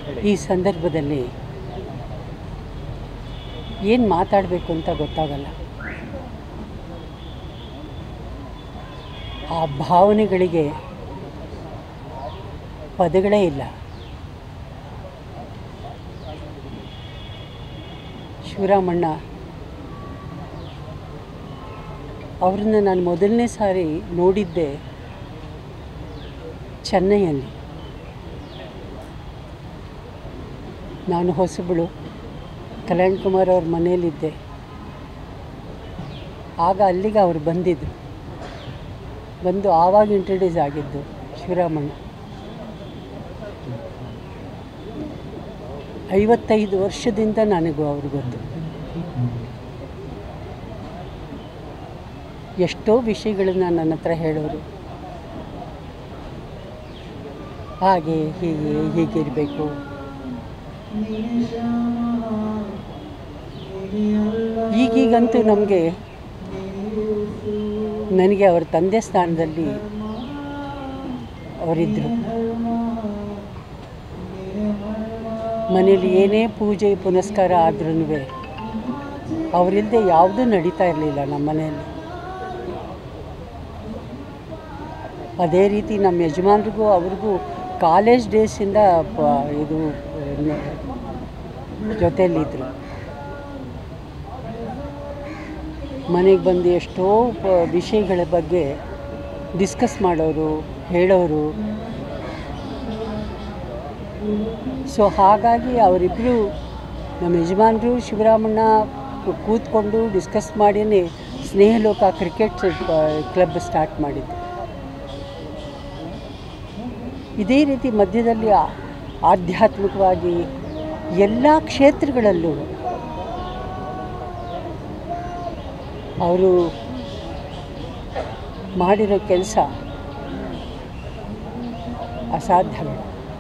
ಈ ಸಂದರ್ಭದಲ್ಲಿ ಏನು ಮಾತಾಡಬೇಕು ಅಂತ ಗೊತ್ತಾಗಲ್ಲ ಆ ಭಾವನೆಗಳಿಗೆ ಪದಗಳೇ ಇಲ್ಲ ಶಿವರಾಮಣ್ಣ ಅವ್ರನ್ನ ನಾನು ಮೊದಲನೇ ಸಾರಿ ನೋಡಿದ್ದೆ ಚೆನ್ನೈಯಲ್ಲಿ ನಾನು ಹೊಸಬಳು ಕಲ್ಯಾಣ್ ಕುಮಾರ್ ಅವ್ರ ಮನೆಯಲ್ಲಿದ್ದೆ ಆಗ ಅಲ್ಲಿಗೆ ಅವ್ರು ಬಂದಿದ್ದು ಬಂದು ಆವಾಗ ಇಂಟ್ರಡ್ಯೂಸ್ ಆಗಿದ್ದು ಶಿವರಾಮಣ್ಣ ಐವತ್ತೈದು ವರ್ಷದಿಂದ ನನಗೂ ಅವ್ರು ಗೊತ್ತು ಎಷ್ಟೋ ವಿಷಯಗಳನ್ನ ನನ್ನ ಹತ್ರ ಹೇಳೋರು ಹಾಗೆ ಹೀಗೆ ಹೀಗಿರಬೇಕು ಈಗೀಗಂತೂ ನಮಗೆ ನನಗೆ ಅವರ ತಂದೆ ಸ್ಥಾನದಲ್ಲಿ ಅವರಿದ್ದರು ಮನೇಲಿ ಏನೇ ಪೂಜೆ ಪುನಸ್ಕಾರ ಆದ್ರೂ ಅವರಿಲ್ಲದೆ ಯಾವುದೂ ನಡೀತಾ ಇರಲಿಲ್ಲ ನಮ್ಮ ಮನೆಯಲ್ಲಿ ಅದೇ ರೀತಿ ನಮ್ಮ ಯಜಮಾನ್ರಿಗೂ ಅವ್ರಿಗೂ ಕಾಲೇಜ್ ಡೇಸಿಂದ ಪ ಇದು ಜೊತೆಯಲ್ಲಿದ್ದರು ಮನೆಗೆ ಬಂದು ಎಷ್ಟೋ ಪ- ವಿಷಯಗಳ ಬಗ್ಗೆ ಡಿಸ್ಕಸ್ ಮಾಡೋರು ಹೇಳೋರು ಸೊ ಹಾಗಾಗಿ ಅವರಿಬ್ಬರು ನಮ್ಮ ಯಜಮಾನರು ಶಿವರಾಮಣ್ಣ ಕು- ಕೂತ್ಕೊಂಡು ಡಿಸ್ಕಸ್ ಮಾಡಿಯೇ ಸ್ನೇಹಲೋಕ ಕ್ರಿಕೆಟ್ ಕ್ಲಬ್ ಸ್ಟಾರ್ಟ್ ಮಾಡಿದ್ದು ಇದೇ ರೀತಿ ಮಧ್ಯದಲ್ಲಿ ಆ- ಆಧ್ಯಾತ್ಮಿಕವಾಗಿ ಎಲ್ಲ ಕ್ಷೇತ್ರಗಳಲ್ಲೂ ಅವರು ಮಾಡಿರೋ ಕೆಲಸ ಅಸಾಧ್ಯಗಳು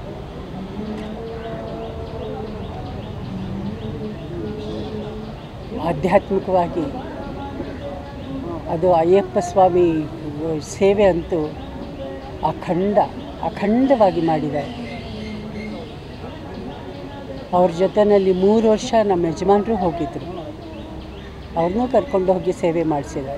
ಆಧ್ಯಾತ್ಮಿಕವಾಗಿ ಅದು ಅಯ್ಯಪ್ಪ ಸ್ವಾಮಿ ಸೇವೆ ಅಂತೂ ಅಖಂಡ ಅಖಂಡವಾಗಿ ಮಾಡಿದ್ದಾರೆ ಅವ್ರ ಜೊತೆಯಲ್ಲಿ ಮೂರು ವರ್ಷ ನಮ್ಮ ಯಜಮಾನರು ಹೋಗಿದ್ದರು ಅವ್ರನ್ನೂ ಕರ್ಕೊಂಡು ಹೋಗಿ ಸೇವೆ ಮಾಡಿಸಿದ್ದಾರೆ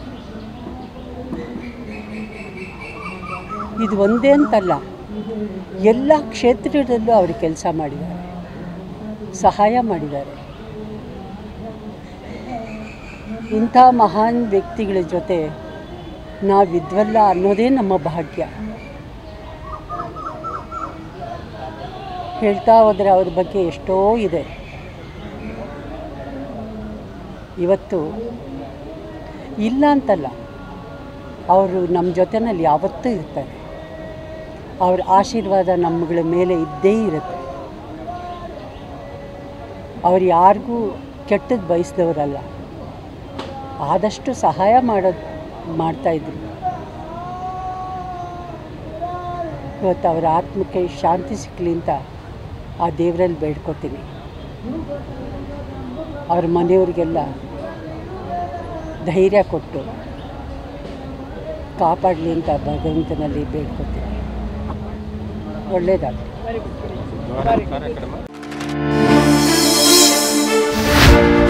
ಇದು ಒಂದೇ ಅಂತಲ್ಲ ಎಲ್ಲ ಕ್ಷೇತ್ರದಲ್ಲೂ ಅವರು ಕೆಲಸ ಮಾಡಿದ್ದಾರೆ ಸಹಾಯ ಮಾಡಿದ್ದಾರೆ ಇಂಥ ಮಹಾನ್ ವ್ಯಕ್ತಿಗಳ ಜೊತೆ ನಾವಿದ್ವಲ್ಲ ಅನ್ನೋದೇ ನಮ್ಮ ಭಾಗ್ಯ ಹೇಳ್ತಾ ಹೋದರೆ ಅವ್ರ ಬಗ್ಗೆ ಎಷ್ಟೋ ಇದೆ ಇವತ್ತು ಇಲ್ಲ ಅಂತಲ್ಲ ಅವರು ನಮ್ಮ ಜೊತೆನಲ್ಲಿ ಯಾವತ್ತೂ ಇರ್ತಾರೆ ಅವ್ರ ಆಶೀರ್ವಾದ ನಮ್ಮಗಳ ಮೇಲೆ ಇದ್ದೇ ಇರುತ್ತೆ ಅವ್ರು ಯಾರಿಗೂ ಕೆಟ್ಟದ್ದು ಬಯಸಿದವರಲ್ಲ ಆದಷ್ಟು ಸಹಾಯ ಮಾಡೋದು ಮಾಡ್ತಾಯಿದ್ರು ಇವತ್ತು ಅವರ ಆತ್ಮಕ್ಕೆ ಶಾಂತಿ ಸಿಕ್ಕಲಿ ಅಂತ ಆ ದೇವರಲ್ಲಿ ಬೇಡ್ಕೊತೀನಿ ಅವ್ರ ಮನೆಯವ್ರಿಗೆಲ್ಲ ಧೈರ್ಯ ಕೊಟ್ಟು ಕಾಪಾಡಲಿ ಅಂತ ಭಗವಂತನಲ್ಲಿ ಬೇಡ್ಕೊತೀನಿ ಒಳ್ಳೆಯದಾಗಲಿ ಕಾರ್ಯಕ್ರಮ